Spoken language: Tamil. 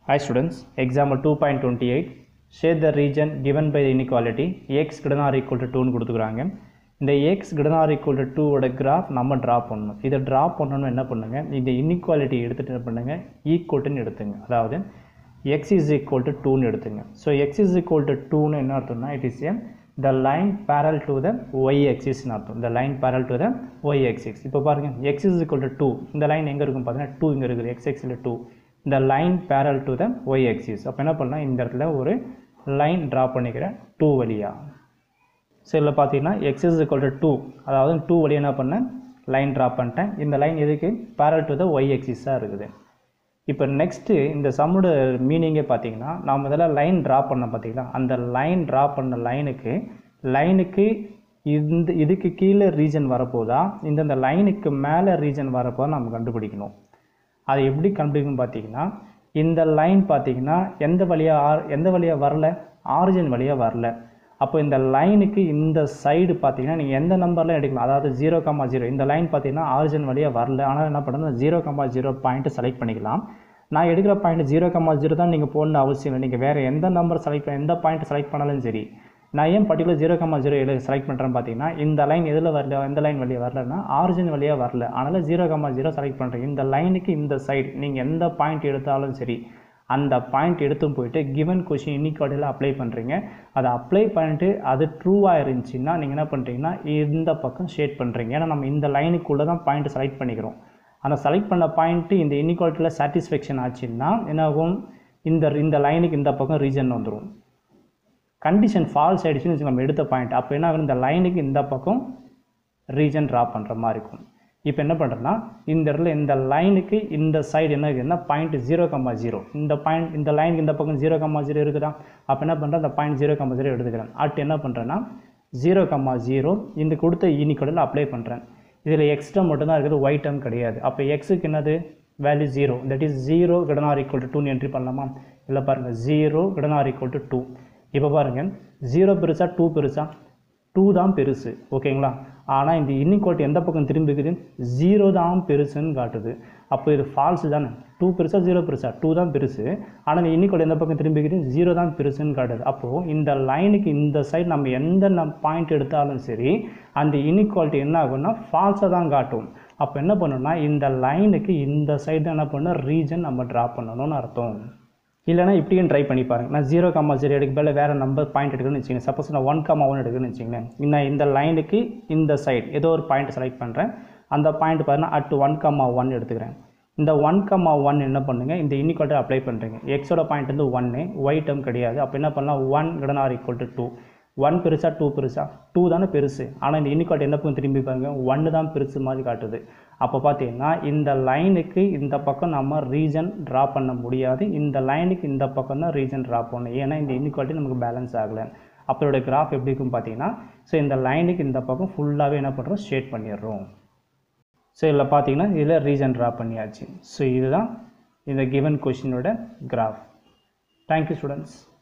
Hi students, example 2.28 shade the region given by the inequality x greater than or equal to 2 னு கொடுத்துக்கிறாங்க இந்த x greater than or equal to 2 ஓட கிராஃப் நம்ம ட்ரா பண்ணணும் இதை ட்ரா பண்ணணும் என்ன பண்ணுங்க இந்த இன்இக்வாலிட்டி எடுத்துட்டு என்ன பண்ணுங்க ஈக்குவல்ட்டுன்னு எடுத்துங்க அதாவது x is equal to 2னு எடுத்துங்க so x is equal to 2னு என்ன அர்த்தம்னா it is a the line parallel to the y axis னு அர்த்தம் the line parallel to the y axis இப்போ பாருங்க x is equal to 2 இந்த லைன் எங்கே இருக்கும் பார்த்தீங்கன்னா 2 இங்கே இருக்குது x axis 2 இந்த line parallel to the y axis அப்போ என்ன பண்ணலாம் இந்த இடத்துல ஒரு லைன் ட்ரா பண்ணிக்கிறேன் 2 வழியா ஸோ இதில் பார்த்தீங்கன்னா x is equal to 2 அதாவது 2 வழியா என்ன பண்ணேன் லைன் ட்ரா பண்ணிட்டேன் இந்த லைன் எதுக்கு parallel to the y axis தான் இருக்குது இப்போ நெக்ஸ்ட்டு இந்த சம்மோட மீனிங்கே பார்த்தீங்கன்னா நாம் இதெல்லாம் லைன் ட்ரா பண்ண பார்த்தீங்களா அந்த லைன் ட்ரா பண்ண லைனுக்கு லைனுக்கு இந்த இதுக்கு கீழே ரீஜன் வரப்போதா இந்தந்த லைனுக்கு மேலே ரீஜன் வரப்போதா நம்ம கண்டுபிடிக்கணும் அது எப்படி கண்டுபிடிக்கணும் பார்த்தீங்கன்னா இந்த லைன் பார்த்தீங்கன்னா எந்த வழியாக ஆர் எந்த வழியாக வரல ஆரிஜின் வழியாக வரல அப்போ இந்த லைனுக்கு இந்த சைடு பார்த்தீங்கன்னா நீங்கள் எந்த நம்பர்லாம் எடுக்கலாம் அதாவது ஜீரோ கமா ஜீரோ இந்த லைன் பார்த்தீங்கன்னா ஆரிஜின் வழியாக வரல ஆனால் என்ன பண்ணுறது zero comma zero point select பண்ணிக்கலாம் நான் எடுக்கிற பாயிண்ட் ஜீரோ கமா ஜீரோ தான் நீங்கள் போடணும் அவசியம் இல்லை நீங்கள் வேறு எந்த நம்பர் செலக்ட் பண்ண எந்த பாயிண்ட் செலக்ட் பண்ணாலும் சரி நான் ஏன் பர்டிகுலர் ஜீரோ கமா ஜீரோ எது செலக்ட் பண்ணுறேன்னு பார்த்தீங்கன்னா இந்த லைன் எதில் வரல எந்த லைன் வழியாக வரலன்னா ஆரிஜின் வழியாக வரல அதனால் ஜீரோ கமா ஜீரோ செலக்ட் பண்ணுறேன் இந்த லைனுக்கு இந்த சைடு நீங்கள் எந்த பாயிண்ட் எடுத்தாலும் சரி அந்த பாயிண்ட் எடுத்தும் போயிட்டு கிவன் கொஷின் இன்இக்வாலிட்டியில் அப்ளை பண்ணுறீங்க அதை அப்ளை பண்ணிட்டு அது ட்ரூவாக இருந்துச்சுன்னா நீங்கள் என்ன பண்ணுறீங்கன்னா இந்த பக்கம் ஷேட் பண்ணுறீங்க ஏன்னா நம்ம இந்த லைனுக்குள்ளே தான் பாயிண்ட் செலக்ட் பண்ணிக்கிறோம் அந்த செலக்ட் பண்ண பாயிண்ட்டு இந்த இன்இக்வாலிட்டியில் சாட்டிஸ்ஃபேக்ஷன் ஆச்சுன்னா என்னாகும் இந்த இந்த லைனுக்கு இந்த பக்கம் ரீஜன் வந்துடும் கண்டிஷன் ஃபால்ஸ் ஆகிடுச்சுன்னு வச்சு நம்ம எடுத்த பாயிண்ட் அப்போ என்ன ஆகும் இந்த லைனுக்கு இந்த பக்கம் ரீஜன் ட்ரா பண்ணுற மாதிரி இருக்கும் இப்போ என்ன பண்ணுறேன்னா இந்த இடத்துல இந்த லைனுக்கு இந்த சைடு என்ன இருக்குதுன்னா பாயிண்ட் ஜீரோ கம்மா ஜீரோ இந்த பாயிண்ட் இந்த லைனுக்கு இந்த பக்கம் ஜீரோ கம்மா ஜீரோ இருக்குதா அப்போ என்ன பண்ணுறேன் அந்த பாயிண்ட் ஜீரோ கம்மா ஜீரோ எடுத்துக்கிறேன் அடுத்து என்ன பண்ணுறேன்னா ஜீரோ கம்மா ஜீரோ இந்த கொடுத்த ஈனிக்கோடில் அப்ளை பண்ணுறேன் இதில் எக்ஸ்ட்ரா மட்டும் தான் இருக்குது ஒயிட் டேர்ம் கிடையாது அப்போ எக்ஸுக்கு என்னது value zero that is zero greater than or equal to டூன்னு என்ட்ரி பண்ணலாமா இல்லை பாருங்கள் zero greater than or equal to two இப்போ பாருங்கள் ஜீரோ பெருசா டூ பெருசா டூ தான் பெருசு ஓகேங்களா ஆனால் இந்த இன்இக்வாலிட்டி எந்த பக்கம் திரும்பிக்குது ஜீரோ தான் பெருசுன்னு காட்டுது அப்போ இது ஃபால்ஸ் தானே டூ பெருசா ஜீரோ பெருசா டூ தான் பெருசு ஆனால் இந்த இன்இக்வாலிட்டி எந்த பக்கம் திரும்பிக்குது ஜீரோ தான் பெருசுன்னு காட்டுது அப்போது இந்த லைனுக்கு இந்த சைடு நம்ம எந்த நம் பாயிண்ட் எடுத்தாலும் சரி அந்த இன்இக்வாலிட்டி என்ன ஆகும்னா ஃபால்ஸாக தான் காட்டும் அப்போ என்ன பண்ணணும்னா இந்த லைனுக்கு இந்த சைடு என்ன பண்ணணும் ரீஜன் நம்ம ட்ரா பண்ணணும்னு அர்த்தம் இல்லைனா இப்படியும் ட்ரை பண்ணி பாருங்க நான் ஜீரோ காமா ஜீரோ எடுக்க பதில் வேறு நம்பர் பாயிண்ட் எடுக்கணும்னு வச்சுக்கோங்க சப்போஸ் நான் ஒன் காமா ஒன் எடுக்கணும்னு வச்சுங்களேன் நான் இந்த லைனுக்கு இந்த சைடு ஏதோ ஒரு பாயிண்ட் செலக்ட் பண்ணுறேன் அந்த பாயிண்ட் பாருங்கள் அட் ஒன் காமா ஒன் எடுத்துக்கிறேன் இந்த ஒன் கம்மா ஒன் என்ன பண்ணுங்கள் இந்த இன்இக்வாலிட்டி அப்ளை பண்ணுறீங்க எக்ஸோட பாயிண்ட் வந்து ஒன்று ஒய் டேர்ம் கிடையாது அப்போ என்ன பண்ணலாம் one greater than or equal to two one பெருசா டூ பெருசா டூ தானே பெருசு ஆனால் இந்த இன்இக்வாலிட்டி என்ன பக்கம் திரும்பி பாருங்க ஒன்று தான் பெருசு மாதிரி காட்டுது அப்போ பார்த்தீங்கன்னா இந்த லைனுக்கு இந்த பக்கம் நம்ம ரீஜன் ட்ரா பண்ண முடியாது இந்த லைனுக்கு இந்த பக்கம் தான் ரீஜன் ட்ரா பண்ணணும் ஏன்னா இந்த இன்இக்வாலிட்டி நமக்கு பேலன்ஸ் ஆகலை அப்போட கிராஃப் எப்படி இருக்கும் பார்த்தீங்கன்னா ஸோ இந்த லைனுக்கு இந்த பக்கம் ஃபுல்லாகவே என்ன பண்ணுறோம் ஷேட் பண்ணிடுறோம் ஸோ இதில் பார்த்தீங்கன்னா இதில் ரீஜன் ட்ரா பண்ணியாச்சு ஸோ இதுதான் இந்த கிவன் கொஷினோட கிராஃப் தேங்க்யூ ஸ்டூடெண்ட்ஸ்